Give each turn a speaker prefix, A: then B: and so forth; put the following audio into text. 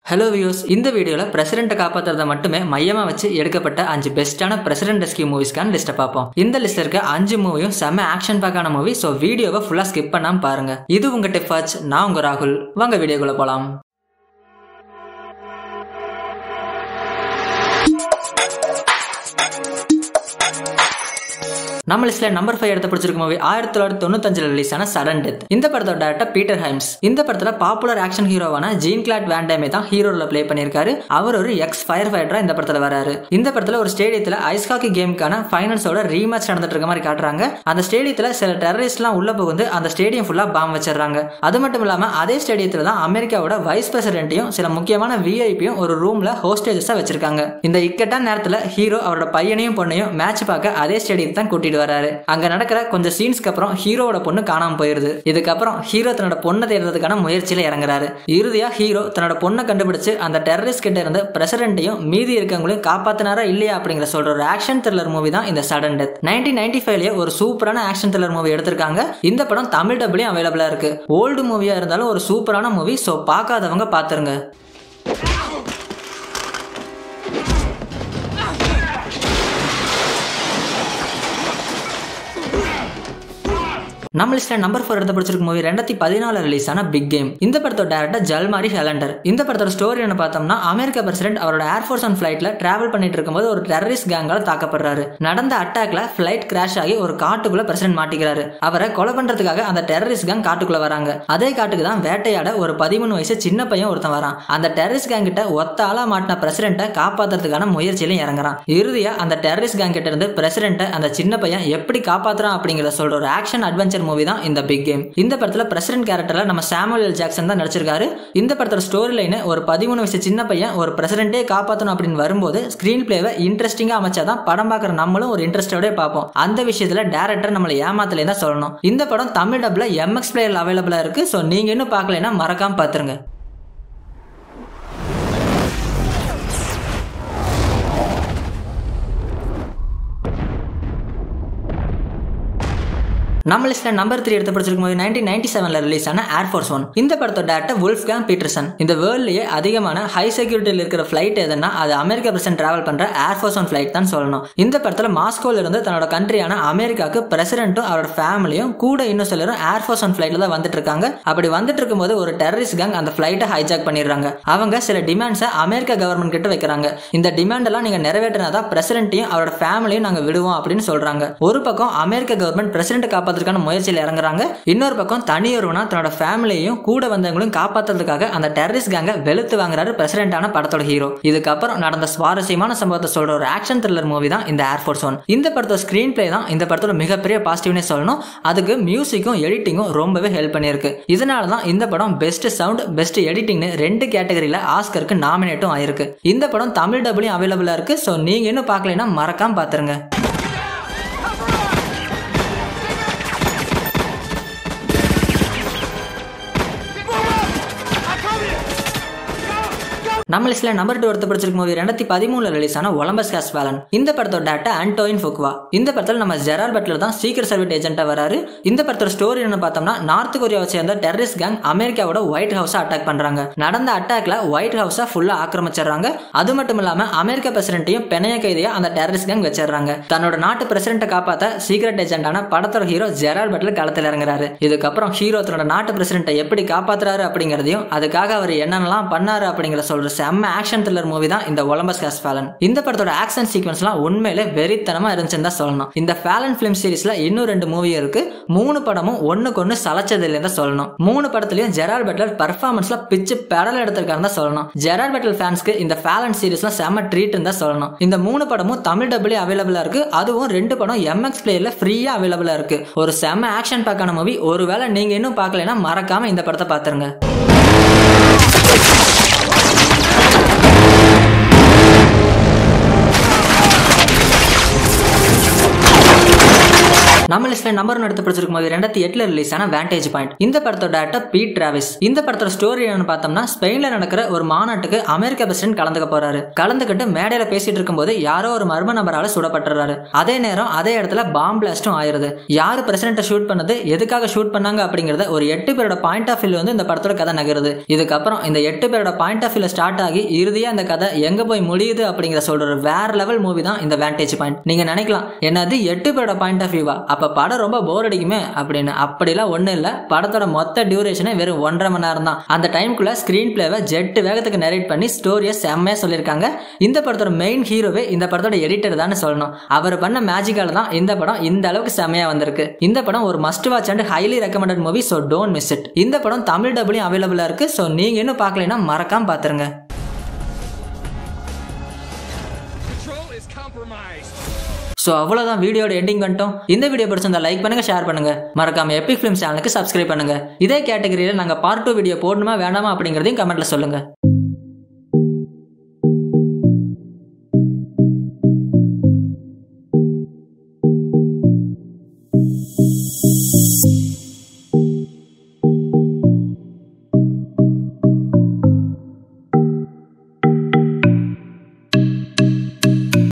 A: Hello views இந்த வீடியோவில் பிரசிடென்ட்டை காப்பாற்றுறத மட்டுமே மையமாக வச்சு எடுக்கப்பட்ட அஞ்சு பெஸ்ட்டான பிரசிடென்ட் ரெஸ்கியூ மூவிஸ்க்கான லிஸ்ட்டை பார்ப்போம் இந்த லிஸ்ட்டில் இருக்க அஞ்சு மூவியும் செம்ம ஆக்ஷன் பேக்கான மூவி ஸோ வீடியோவை ஃபுல்லாக ஸ்கிப் பண்ணாமல் பாருங்க இது உங்கள் டிப் வாட்ச் நான் உங்கள் ராகுல் வாங்க வீடியோக்குள்ளே போகலாம் நம்ம லிஸ்ட்ல நம்பர் ஃபைவ் எடுத்து பிடிச்சிருக்க மூவி ஆயிரத்தி தொள்ளாயிரத்தி தொண்ணூத்தஞ்சுல ரிலீஸ் ஆன சடன் டெத் இந்த படத்தோட டேரக்டர் பீட்டர் ஹைம்ஸ் இந்த படத்துல பாப்புலர் ஆக்ஷன் ஹீரோவான ஜீன் கிளாட் வேண்டாமே தான் ஹீரோல ப்ளே பண்ணியிருக்காரு அவர் ஒரு எக்ஸ் ஃபயர் ஃபைட்டரா இந்த படத்துல வராரு இந்த படத்துல ஒரு ஸ்டேடியத்துல ஐஸ் ஹாக்கி கேமுக்கான ஃபைனல்ஸோட ரீமேட்ச் நடந்துட்டு இருக்க மாதிரி காட்டுறாங்க அந்த ஸ்டேடியத்துல சில டெரரிஸ்ட்லாம் உள்ள புகுந்து அந்த ஸ்டேடியம் ஃபுல்லா பாம் வச்சிடுறாங்க அது மட்டும் இல்லாம அதே ஸ்டேடியத்துல தான் அமெரிக்காவோட வைஸ் பிரசிடென்ட்டையும் சில முக்கியமான விஐபியும் ஒரு ரூம்ல ஹோஸ்டேஜஸா வச்சிருக்காங்க இந்த இக்கட்டான நேரத்துல ஹீரோ அவரோட பையனையும் பொண்ணையும் மேட்ச் பார்க்க அதே ஸ்டேடியத்தை தான் கூட்டிட்டு வராரு அங்க நடக்கிற கொஞ்சம் சீன்ஸ்க்கு அப்புறம் ஹீரோவோட பொண்ணு காணாம போயிருது இதுக்கப்புறம் ஹீரோ தன்னோட பொண்ணை தேடுறதுக்கான முயற்சியில இறங்குறாரு இறுதியா ஹீரோ தன்னோட பொண்ணை கண்டுபிடிச்சு அந்த டெரரிஸ்ட் கிட்ட இருந்து பிரசிடென்ட்டையும் மீதி இருக்கவங்களையும் காப்பாத்தினாரா இல்லையா அப்படிங்கிற சொல்ற ஒரு ஆக்ஷன் த்ரில்லர் மூவி தான் இந்த சடன் டெத் நைன்டீன் நைன்டி ஃபைவ்லயே ஒரு சூப்பரான ஆக்ஷன் த்ரில்லர் மூவி எடுத்திருக்காங்க இந்த படம் தமிழ் டப்லயும் அவைலபிளா இருக்கு ஓல்டு மூவியா இருந்தாலும் ஒரு சூப்பரான மூவி ஸோ பார்க்காதவங்க பாத்துருங்க நம்ம லிஸ்ட்ல நம்பர் ஃபோர் எடுத்து பிடிச்சிருக்க மூவி ரெண்டாயிரத்தி பதினாலு ரிலீஸ் ஆன பிக் கேம் இந்த படத்தோட டேரக்டர் ஜல்மாரி ஹெலண்டர் இந்த படத்தோட ஸ்டோரி என்ன பார்த்தோம்னா அமெரிக்க பிரசிடென்ட் அவரோட ஏர்ஃபோர்ஸ் அண்ட் ஃபிளைட்ல டிராவல் பண்ணிட்டு இருக்கும்போது ஒரு டெரரிஸ்ட் கேங்கால தாக்கப்படுறாரு நடந்த அட்டாக்ல ஃபிளைட் கிராஷ் ஆகி ஒரு காட்டுக்குள்ள பிரசிடென்ட் மாட்டிக்கிறாரு அவரை கொலை பண்றதுக்காக அந்த டெரரிஸ்ட் கேங் காட்டுக்குள்ள வராங்க அதே காட்டுக்கு தான் வேட்டையாட ஒரு பதிமூணு வயசு சின்ன பையன் ஒருத்தன் வரான் அந்த டெரரிஸ்ட் கேங் கிட்ட ஒத்த ஆளா மாட்டின பிரசிடென்ட்டை காப்பாத்துறதுக்கான முயற்சியிலும் இறங்குறான் இறுதியா அந்த டெரரிஸ்ட் கேங் கிட்ட இருந்து பிரசிடென்ட்டை அந்த சின்ன பையன் எப்படி காப்பாத்துறான் அப்படிங்கிற சொல்ற ஒரு ஆக்ஷன் அட்வென்ச்சர் மூவி தான் இந்த பிக் கேம் இந்த படத்துல பிரசிடென்ட் கேரக்டர்ல நம்ம சாமுவல் எல் ஜாக்சன் தான் நடிச்சிருக்காரு இந்த படத்தோட ஸ்டோரி லைன் ஒரு பதிமூணு வயசு சின்ன பையன் ஒரு பிரசிடென்ட்டே காப்பாற்றணும் அப்படின்னு வரும்போது ஸ்கிரீன் பிளேவை இன்ட்ரெஸ்டிங்கா அமைச்சாதான் படம் பார்க்குற நம்மளும் ஒரு இன்ட்ரெஸ்டோட பார்ப்போம் அந்த விஷயத்துல டேரக்டர் நம்மளை ஏமாத்தலே தான் சொல்லணும் இந்த படம் தமிழ் டப்ல எம்எக்ஸ் பிளேயர் அவைலபிளா இருக்கு ஸோ நீங்க இன்னும் பார்க்கலைன்னா மறக்காம பார்த்துருங்க நம்ம லிஸ்ட்ல நம்பர் த்ரீ எடுத்து படிச்சிருக்கும் போது நைன்டீன் நைன்டி செவன்ல ரிலீஸ் ஆன ஏர்ஃபோர்ஸ் ஒன் இந்த படத்தோட டேரக்டர் வுல்ஃப் கேங் பீட்டர்சன் இந்த வேர்ல்ட்லயே அதிகமான ஹை செக்யூரிட்டியில் இருக்கிற ஃபிளைட் எதுனா அது அமெரிக்கா பிரசிடென்ட் டிராவல் பண்ற ஏர்ஃபோர்ஸ் ஒன் ஃபிளைட் தான் சொல்லணும் இந்த படத்துல மாஸ்கோல இருந்து தன்னோட கண்ட்ரியான அமெரிக்காவுக்கு பிரசிடென்ட்டும் அவரோட ஃபேமிலியும் கூட இன்னும் சிலரும் ஏர்ஃபோர்ஸ் ஒன் ஃபிளைட்ல தான் வந்துட்டு இருக்காங்க அப்படி வந்துட்டு இருக்கும்போது ஒரு டெரரிஸ்ட் கேங் அந்த ஃபிளைட்டை ஹைஜாக் பண்ணிடுறாங்க அவங்க சில டிமாண்ட்ஸை அமெரிக்கா கவர்மெண்ட் கிட்ட வைக்கிறாங்க இந்த டிமாண்ட் எல்லாம் நீங்க நிறைவேற்றினாதான் பிரசிடென்ட்டையும் அவரோட ஃபேமிலியும் நாங்க விடுவோம் அப்படின்னு சொல்றாங்க ஒரு பக்கம் அமெரிக்க கவர்மெண்ட் பிரசிடென்ட் காப்பாற்ற காப்பாற்றுறதுக்கான முயற்சியில் இறங்குறாங்க இன்னொரு பக்கம் தனி ஒருவனா தன்னோட ஃபேமிலியையும் கூட வந்தவங்களையும் காப்பாற்றுறதுக்காக அந்த டெரரிஸ்ட் கேங்க வெளுத்து வாங்குறாரு பிரசிடென்டான படத்தோட ஹீரோ இதுக்கப்புறம் நடந்த சுவாரஸ்யமான சம்பவத்தை சொல்ற ஒரு ஆக்ஷன் த்ரில்லர் மூவி தான் இந்த ஏர்ஃபோர்ஸ் ஒன் இந்த படத்தோட ஸ்கிரீன் பிளே தான் இந்த படத்தோட மிகப்பெரிய பாசிட்டிவ்னே சொல்லணும் அதுக்கு மியூசிக்கும் எடிட்டிங்கும் ரொம்பவே ஹெல்ப் பண்ணியிருக்கு இதனால தான் இந்த படம் பெஸ்ட் சவுண்ட் பெஸ்ட் எடிட்டிங்னு ரெண்டு கேட்டகரியில ஆஸ்கருக்கு நாமினேட்டும் ஆயிருக்கு இந்த படம் தமிழ் டபுளையும் அவைலபிளா இருக்கு ஸோ நீங்க இன்னும் பார்க்கலைன்னா மறக்காம பாத்துருங்க நம்ம லிஸ்ட்ல நம்பர் டூ எடுத்து படிச்சிருக்க மூவி ரெண்டாயிரத்தி பதிமூணுல ரிலீஸ் ஆன ஒலம்பஸ் காஸ் வேலன் இந்த படத்தோட டேரக்டர் ஆண்டோயின் ஃபுக்வா இந்த படத்தில் நம்ம ஜெரால் பட்லர் தான் சீக்கிரம் சர்வீட் ஏஜென்ட்டா வராரு இந்த படத்தோட ஸ்டோரி என்ன பார்த்தோம்னா நார்த் கொரியாவை சேர்ந்த டெரரிஸ்ட் கேங் அமெரிக்காவோட ஒயிட் ஹவுஸை அட்டாக் பண்றாங்க நடந்த அட்டாக்ல ஒயிட் ஹவுஸை ஃபுல்லா ஆக்கிரமிச்சிடுறாங்க அது மட்டும் இல்லாம அமெரிக்க பிரசிடென்ட்டையும் பெணைய கைதியா அந்த டெரரிஸ்ட் கேங் வச்சிடுறாங்க தன்னோட நாட்டு பிரசிடென்ட்டை காப்பாத்த சீக்கிரட் ஏஜென்டான படத்தோட ஹீரோ ஜெரால் பட்லர் களத்தில் இறங்குறாரு இதுக்கப்புறம் ஹீரோ தன்னோட நாட்டு பிரசிடென்ட்டை எப்படி காப்பாத்துறாரு அப்படிங்கிறதையும் அதுக்காக அவர் என்னென்னலாம் பண்ணாரு அப்படிங்கிற சொல்ற செம்ம ஆக்ஷன் த்ரில்லர் மூவி தான் இந்த ஒலம்பஸ் காஸ் ஃபேலன் இந்த படத்தோட ஆக்ஷன் சீக்வன்ஸ்லாம் உண்மையிலே வெறித்தனமா இருந்துச்சுன்னு தான் சொல்லணும் இந்த ஃபேலன் ஃபிலிம் சீரிஸ்ல இன்னும் ரெண்டு மூவி இருக்கு மூணு படமும் ஒண்ணுக்கு ஒண்ணு சலச்சது இல்லைன்னு தான் சொல்லணும் மூணு படத்துலயும் ஜெரால் பெட்லர் பர்ஃபார்மன்ஸ்ல பிச்சு பெடல் எடுத்திருக்காருன்னு தான் சொல்லணும் ஜெரால் பெட்லர் ஃபேன்ஸ்க்கு இந்த ஃபேலன் சீரிஸ்லாம் செம்ம ட்ரீட் தான் சொல்லணும் இந்த மூணு படமும் தமிழ் டபுளே அவைலபிளா இருக்கு அதுவும் ரெண்டு படம் எம்எக்ஸ் பிளேயர்ல ஃப்ரீயா அவைலபிளா இருக்கு ஒரு செம்ம ஆக்ஷன் பேக்கான மூவி ஒருவேளை நீங்க இன்னும் பார்க்கலைன்னா மறக்காம இந்த படத்தை பாத்துருங்க நம்ம லிஸ்ட்ல நம்பர் ஒன்று எடுத்து பிடிச்சிருக்கும் போது ரெண்டாயிரத்தி எட்டுல ரிலீஸ் ஆன வேண்டேஜ் பாயிண்ட் இந்த படத்தோட டேரக்டர் பீட் டிராவிஸ் இந்த படத்தோட ஸ்டோரி என்னன்னு பார்த்தோம்னா ஸ்பெயின்ல நடக்கிற ஒரு மாநாட்டுக்கு அமெரிக்க பிரசிடென்ட் கலந்துக்க போறாரு கலந்துக்கிட்டு மேடையில பேசிட்டு இருக்கும்போது யாரோ ஒரு மர்ம நபரால சுடப்பட்டுறாரு அதே நேரம் அதே இடத்துல பாம் பிளாஸ்டும் ஆயிருது யாரு பிரசிடென்ட்டை ஷூட் பண்ணது எதுக்காக ஷூட் பண்ணாங்க அப்படிங்கறத ஒரு எட்டு பேரோட பாயிண்ட் ஆஃப் வியூ வந்து இந்த படத்தோட கதை நகருது இதுக்கப்புறம் இந்த எட்டு பேரோட பாயிண்ட் ஆஃப் வியூல ஸ்டார்ட் ஆகி இறுதியா இந்த கதை எங்க போய் முடியுது அப்படிங்கிற சொல்ற ஒரு வேற லெவல் மூவி தான் இந்த வேண்டேஜ் பாயிண்ட் நீங்க நினைக்கலாம் என்னது எட்டு பேரோட பாயிண்ட் ஆஃப் வியூவா அப்ப படம் ரொம்ப போர் அடிக்குமே அப்படின்னு அப்படிலாம் ஒண்ணும் இல்ல படத்தோட மொத்த டியூரேஷனே வெறும் ஒன்றரை மணி நேரம் தான் அந்த டைம்குள்ள ஸ்கிரீன் பிளேவை ஜெட் வேகத்துக்கு நரேட் பண்ணி ஸ்டோரியை செம்மையா சொல்லியிருக்காங்க இந்த படத்தோட மெயின் ஹீரோவே இந்த படத்தோட எடிட்டர் தான் சொல்லணும் அவர் பண்ண மேஜிக்கால தான் இந்த படம் இந்த அளவுக்கு செம்மையா வந்திருக்கு இந்த படம் ஒரு must watch and highly recommended movie so don't miss it இந்த படம் தமிழ் டபுளையும் அவைலபிளா இருக்கு ஸோ நீங்க இன்னும் பார்க்கலைன்னா மறக்காம பாத்துருங்க
B: Control is compromised.
A: ஸோ அவ்வளோதான் வீடியோட எண்டிங் வந்துட்டோம் இந்த வீடியோ பிடிச்சிருந்தா லைக் பண்ணுங்க ஷேர் பண்ணுங்க மறக்காம எபிக் ஃபிலிம் சேனலுக்கு சப்ஸ்கிரைப் பண்ணுங்க இதே கேட்டகரியில் நாங்கள் பார்ட் டூ வீடியோ போடணுமா வேண்டாமா அப்படிங்கிறதையும் கமெண்ட்ல சொல்லுங்க